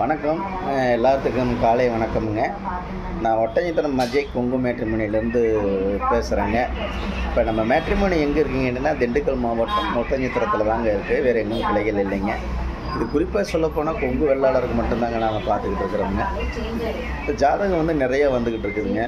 வணக்கம் அஹ் எல்லாத்துக்கும் காலை வணக்கமுங்க நான் ஒட்டஞ்சத்திரம் அஜய் கொங்கு மேட்ரிமோனிலேருந்து பேசுகிறேங்க இப்போ நம்ம மேட்ரிமோனி எங்கே இருக்கீங்கன்னா திண்டுக்கல் மாவட்டம் ஒட்டஞ்சத்திரத்தில் தாங்க இருக்குது வேறு எங்கும் கிளைகள் இல்லைங்க இது குறிப்பாக சொல்லப்போனால் கொங்கு வெள்ளாளருக்கு மட்டும்தாங்க நாம் பார்த்துக்கிட்டு இருக்கிறோங்க இப்போ ஜாதகம் வந்து நிறைய வந்துக்கிட்டு இருக்குதுங்க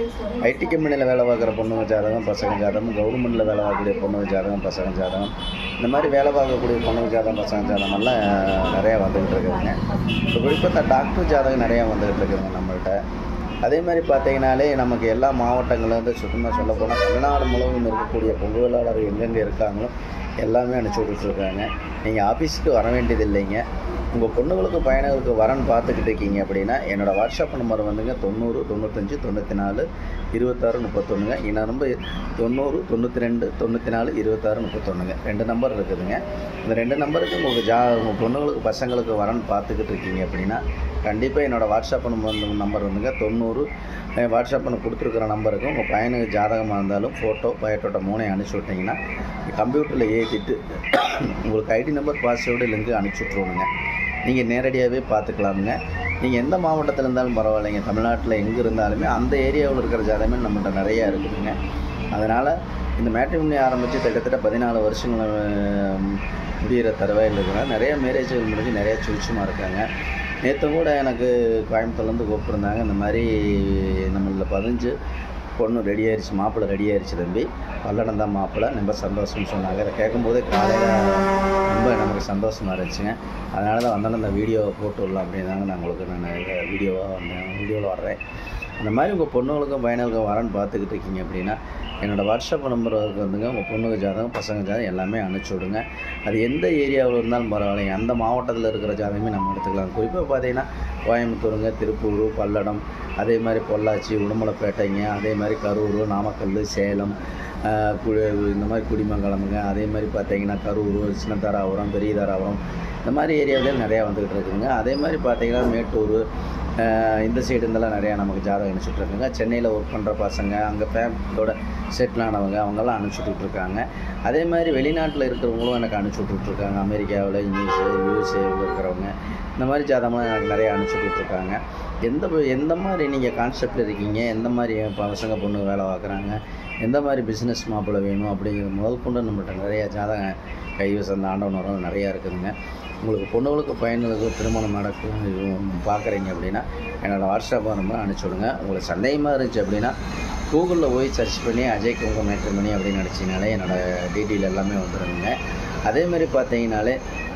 ஐடி கம்பெனியில் வேலை பார்க்குற பொண்ணுங்க ஜாதகம் பசங்க ஜாதகம் கவர்மெண்ட்டில் வேலை பார்க்கக்கூடிய பொண்ணுங்க ஜாதகம் பசங்க ஜாதகம் இந்த மாதிரி வேலை பார்க்கக்கூடிய பொண்ணுங்க ஜாதகம் பசங்க ஜாதகமெல்லாம் நிறையா வந்துக்கிட்டு இருக்குதுங்க இப்போ குறிப்பாக இந்த டாக்டர் ஜாதகம் நிறையா வந்துக்கிட்டு இருக்குதுங்க நம்மள்ட்ட அதே மாதிரி பார்த்தீங்கனாலே நமக்கு எல்லா மாவட்டங்களும் வந்து சுத்தமாக சொல்ல போனால் தமிழ்நாடு முழுவதும் இருக்கக்கூடிய பொங்கு வேளாளர் எங்கெங்கே இருக்காங்களோ எல்லாமே அனுப்பிச்சி விட்டுட்ருக்காங்க நீங்கள் ஆஃபீஸுக்கு வர வேண்டியது இல்லைங்க உங்கள் பொண்ணுங்களுக்கு பையனுங்களுக்கு வரன் பார்த்துக்கிட்டு இருக்கீங்க அப்படின்னா என்னோடய வாட்ஸ்அப் நம்பர் வந்துங்க தொண்ணூறு தொண்ணூத்தஞ்சு தொண்ணூற்றி நாலு இருபத்தாறு முப்பத்தொன்றுங்க இன்னும் நம்பர் தொண்ணூறு தொண்ணூற்றி ரெண்டு தொண்ணூற்றி நாலு இருபத்தாறு முப்பத்தொன்றுங்க ரெண்டு நம்பர் இருக்குதுங்க இந்த ரெண்டு நம்பருக்கு உங்களுக்கு ஜா உங்கள் பொண்ணுங்களுக்கு பசங்களுக்கு வரன் பார்த்துக்கிட்டு இருக்கீங்க அப்படின்னா கண்டிப்பாக என்னோடய வாட்ஸ்அப் நம்பர் நம்பர் வந்துங்க தொண்ணூறு என் வாட்ஸ்அப்பில் கொடுத்துருக்குற நம்பருக்கு உங்கள் பையனுக்கு ஜாதகமாக இருந்தாலும் ஃபோட்டோ பயோட்டோட்ட மூணையும் அனுப்பிச்சி விட்டிங்கன்னா கம்ப்யூட்டரில் ஏற்றிட்டு உங்களுக்கு ஐடி நம்பர் பாஸ்வேர்டு லிங்க் அனுப்பிச்சி விட்ருவோங்க நீங்கள் நேரடியாகவே பார்த்துக்கலாமுங்க நீங்கள் எந்த மாவட்டத்தில் இருந்தாலும் பரவாயில்லைங்க தமிழ்நாட்டில் எங்கே இருந்தாலுமே அந்த ஏரியாவில் இருக்கிற ஜாதகமே நம்மகிட்ட நிறையா இருக்குதுங்க அதனால் இந்த மேட்ரிமோனி ஆரம்பித்து கிட்டத்தட்ட பதினாலு வருஷங்கள் அஹ், முடிகிற தருவாயில் இருக்கிறேன் நிறைய மேரேஜ்கள் முடிஞ்சு நிறைய சுவிட்சமாக இருக்காங்க நேற்று கூட எனக்கு கோயம்புத்தூர்லேருந்து கூப்பிட்ருந்தாங்க இந்த மாதிரி நம்மளில் பதினஞ்சு பொண்ணு ரெடி ஆயிடுச்சு மாப்பிள்ளை ரெடி ஆயிடுச்சு தம்பி பல்லடம் தான் மாப்பிள்ளை ரொம்ப சந்தோஷம்னு சொன்னாங்க அதை கேட்கும்போதே காலையில் ரொம்ப நமக்கு சந்தோஷமாக இருந்துச்சுங்க அதனால தான் வந்தாலும் இந்த வீடியோவை போட்டு விடலாம் அப்படின்னாங்க நான் உங்களுக்கு நான் வீடியோவாக வந்தேன் வீடியோவில் வர்றேன் அந்த மாதிரி உங்கள் பொண்ணுங்களுக்கும் பையனுக்கும் வரன்னு பார்த்துக்கிட்டு இருக்கீங்க அப்படின்னா என்னோடய வாட்ஸ்அப் நம்பருக்கு வந்துங்க உங்கள் பொண்ணுங்க ஜாதகம் பசங்க ஜாதகம் எல்லாமே அனுப்பிச்சி விடுங்க அது எந்த ஏரியாவில் இருந்தாலும் பரவாயில்லைங்க அந்த மாவட்டத்தில் இருக்கிற ஜாதகமே நம்ம எடுத்துக்கலாம் குறிப்பாக பார்த்தீங்கன்னா கோயம்புத்தூருங்க திருப்பூர் பல்லடம் அதே மாதிரி பொள்ளாச்சி உடுமலைப்பேட்டைங்க அதே மாதிரி கரூர் நாமக்கல் சேலம் ஆஹ் கு- இந்த மாதிரி குடிமங்கலமுங்க அதே மாதிரி பார்த்தீங்கன்னா கரூர் சின்னதாராபுரம் பெரியதாராபுரம் இந்த மாதிரி ஏரியாவிலே நிறையா வந்துக்கிட்டு இருக்குங்க அதே மாதிரி பார்த்தீங்கன்னா மேட்டூர் ஆஹ் இந்த சைடு இருந்தெல்லாம் நிறையா நமக்கு ஜாதகம் அனுப்பிச்சுட்டு இருக்குங்க சென்னையில் ஒர்க் பண்ணுற பசங்க அங்கே ஃபேமிலியோட செட்டில் ஆனவங்க அவங்கெல்லாம் அனுப்பிச்சுட்டு இருக்காங்க அதே மாதிரி வெளிநாட்டில் இருக்கிறவங்களும் எனக்கு அனுப்பிச்சி விட்டுட்ருக்காங்க அமெரிக்காவில் இங்கிலீஷ் யூஎஸ்ஏ இருக்கிறவங்க இந்த மாதிரி ஜாதகமாக எனக்கு நிறைய அனுப்பிச்சி இருக்காங்க எந்த ப- எந்த மாதிரி நீங்கள் கான்செப்டில் இருக்கீங்க எந்த மாதிரி பசங்க பொண்ணு வேலை பார்க்குறாங்க எந்த மாதிரி பிஸ்னஸ் மாப்பிள்ளை வேணும் அப்படிங்கிற முதல் கொண்டு நம்மள்ட்ட நிறைய ஜாதகம் கைவசம் அந்த ஆண்டவன் வரம் நிறையா இருக்குதுங்க உங்களுக்கு பொண்ணுங்களுக்கு பையனுக்கு திருமணம் நடக்கும் பார்க்குறீங்க அப்படின்னா என்னோடய வாட்ஸ்அப் நம்பர் அனுப்பிச்சி விடுங்க உங்களுக்கு சந்தேகமாக இருந்துச்சு அப்படின்னா கூகுளில் போய் சர்ச் பண்ணி அஜய் குங்க மேட்ரிமணி அப்படின்னு நினச்சிங்கனாலே என்னோடய டீட்டெயில் எல்லாமே வந்துடுங்க அதே மாதிரி பார்த்தீங்கனாலே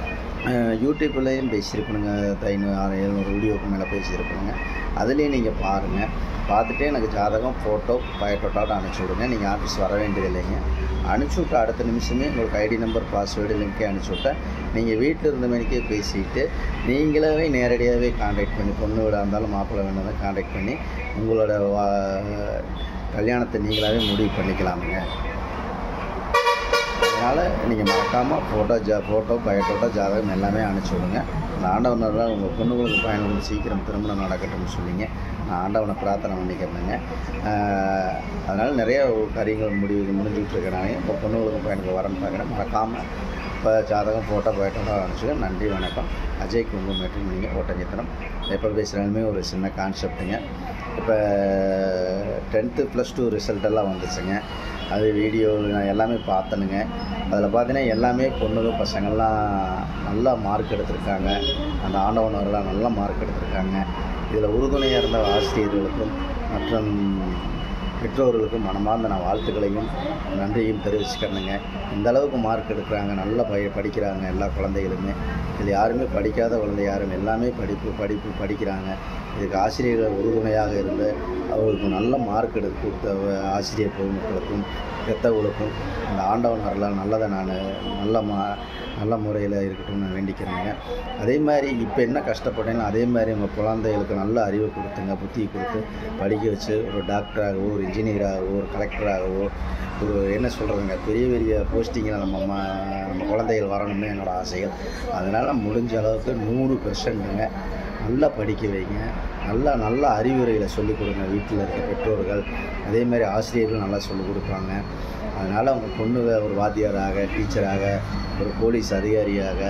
அஹ், யூடியூப்லேயும் பேசியிருப்பணுங்க ஐநூறு ஆறு எழுநூறு வீடியோக்கு மேலே பேசியிருப்பணுங்க அதுலேயும் நீங்கள் பாருங்கள் பார்த்துட்டு எனக்கு ஜாதகம் ஃபோட்டோ பயோட்டோட்டோட அனுப்பிச்சி விடுங்க நீங்கள் ஆஃபீஸ் வர வேண்டியது இல்லைங்க அனுப்பிச்சி விட்ட அடுத்த நிமிஷமே உங்களுக்கு ஐடி நம்பர் பாஸ்வேர்டு லிங்க்கே அனுப்பிச்சி விட்டேன் நீங்கள் வீட்டில் இருந்த மணிக்கே பேசிட்டு நீங்களாவே நேரடியாகவே காண்டாக்ட் பண்ணி பொண்ணு வீடாக இருந்தாலும் மாப்பிள்ளை வேணும் காண்டாக்ட் பண்ணி உங்களோட வா- கல்யாணத்தை நீங்களாவே முடிவு பண்ணிக்கலாமுங்க அதனால் நீங்கள் மறக்காமல் ஃபோட்டோ ஜா ஃபோட்டோ பயோட்டோட்டோ ஜாதகம் எல்லாமே அனுப்பிச்சி விடுங்க அந்த ஆண்டவனை உங்கள் பொண்ணுங்களுக்கு பயணம் சீக்கிரம் திருமணம் நடக்கட்டும்னு சொல்லிங்க நான் ஆண்டவனை பிரார்த்தனை பண்ணிக்கிறேங்க அதனால் நிறைய காரியங்கள் முடிவு முடிஞ்சுக்கிட்டு இருக்கேன் நான் இப்போ பொண்ணுங்களுக்கு பையனுக்கு வரேன்னு பார்க்குறேன் மறக்காமல் இப்போ ஜாதகம் ஃபோட்டோ பயோட்டோட்டோ அனுப்பிச்சுங்க நன்றி வணக்கம் அஜய் குங்கு மேட்ரிமணிங்க ஓட்டஞ்சத்திரம் எப்போ பேசுகிறாலுமே ஒரு சின்ன கான்செப்ட்டுங்க இப்போ டென்த்து ப்ளஸ் டூ ரிசல்ட் எல்லாம் வந்துச்சுங்க அது வீடியோ நான் எல்லாமே பார்த்தனுங்க அதில் பார்த்தீங்கன்னா எல்லாமே பொண்ணுங்க பசங்கள்லாம் நல்லா மார்க் எடுத்திருக்காங்க அந்த ஆண்டவனவர்களாம் நல்ல மார்க் எடுத்திருக்காங்க இதில் உறுதுணையாக இருந்த ஆசிரியர்களுக்கும் மற்றும் பெற்றோர்களுக்கும் மனமார்ந்த நான் வாழ்த்துக்களையும் நன்றியும் தெரிவிச்சுக்கிறேனுங்க இந்த அளவுக்கு மார்க் எடுக்கிறாங்க நல்லா பய படிக்கிறாங்க எல்லா குழந்தைகளுமே இதில் யாருமே படிக்காத குழந்தை யாரும் எல்லாமே படிப்பு படிப்பு படிக்கிறாங்க இதுக்கு ஆசிரியர்கள் உறுதுணையாக இருந்து அவர்களுக்கு நல்ல மார்க் எடுத்து கொடுத்த வ- ஆசிரியர் பொதுமக்களுக்கும் பெற்றவர்களுக்கும் அந்த ஆண்டவன் வரலாம் நல்லதை நான் நல்ல மா நல்ல முறையில் இருக்கட்டும்னு நான் வேண்டிக்கிறேங்க அதே மாதிரி இப்போ என்ன கஷ்டப்பட்டேனோ அதே மாதிரி உங்கள் குழந்தைகளுக்கு நல்ல அறிவை கொடுத்துங்க புத்தி கொடுத்து படிக்க வச்சு ஒரு டாக்டராகவோ ஒரு இன்ஜினியராகவோ ஒரு கலெக்டராகவோ ஒரு என்ன சொல்கிறதுங்க பெரிய பெரிய போஸ்டிங்கில் நம்ம ம நம்ம குழந்தைகள் வரணும்னு என்னோடய ஆசைகள் அதனால் முடிஞ்ச அளவுக்கு நூறு பெர்சன்ட்டுங்க நல்லா படிக்க வைங்க நல்லா நல்ல அறிவுரைகளை சொல்லிக் கொடுங்க வீட்டில் இருக்க பெற்றோர்கள் அதே மாதிரி ஆசிரியர்கள் நல்லா சொல்லிக் கொடுப்பாங்க அதனால் அவங்க பொண்ணுங்க ஒரு வாத்தியாராக டீச்சராக ஒரு போலீஸ் அதிகாரியாக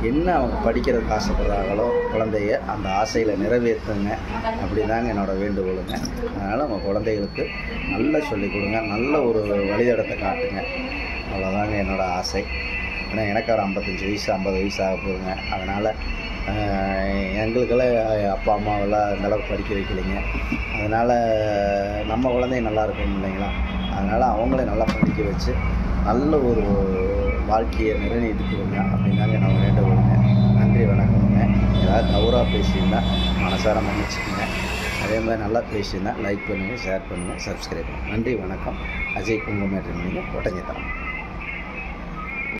என்ன அவங்க படிக்கிறதுக்கு ஆசைப்படுறாங்களோ குழந்தைய அந்த ஆசையில் நிறைவேற்றுங்க அப்படி தாங்க என்னோடய வேண்டுகோளுங்க அதனால் உங்கள் குழந்தைகளுக்கு நல்லா சொல்லிக் கொடுங்க நல்ல ஒரு வழித்தடத்தை காட்டுங்க அவ்வளோதாங்க என்னோடய ஆசை ஏன்னா எனக்கு ஒரு ஐம்பத்தஞ்சு வயசு ஐம்பது வயசு ஆக போகுதுங்க அதனால் எங்களுக்கெல்லாம் அப்பா அம்மாவெல்லாம் அந்த அளவுக்கு படிக்க வைக்கலைங்க அதனால் நம்ம குழந்தைங்க நல்லா இருக்கணும் இல்லைங்களா அதனால் அவங்கள நல்லா படிக்க வச்சு நல்ல ஒரு வாழ்க்கையை நிர்ணயித்து கொடுங்க அப்படின்னாங்க நான் வேண்டுகோளுங்க நன்றி வணக்கமுங்க ஏதாவது தவறாக பேசியிருந்தா மனசார மன்னிச்சுக்கோங்க அதே மாதிரி நல்லா பேசியிருந்தா லைக் பண்ணுங்கள் ஷேர் பண்ணுங்கள் சப்ஸ்கிரைப் பண்ணுங்கள் நன்றி வணக்கம் அஜய் குங்குமேட்ரி மணிங்க ஒட்டஞ்சத்தரம்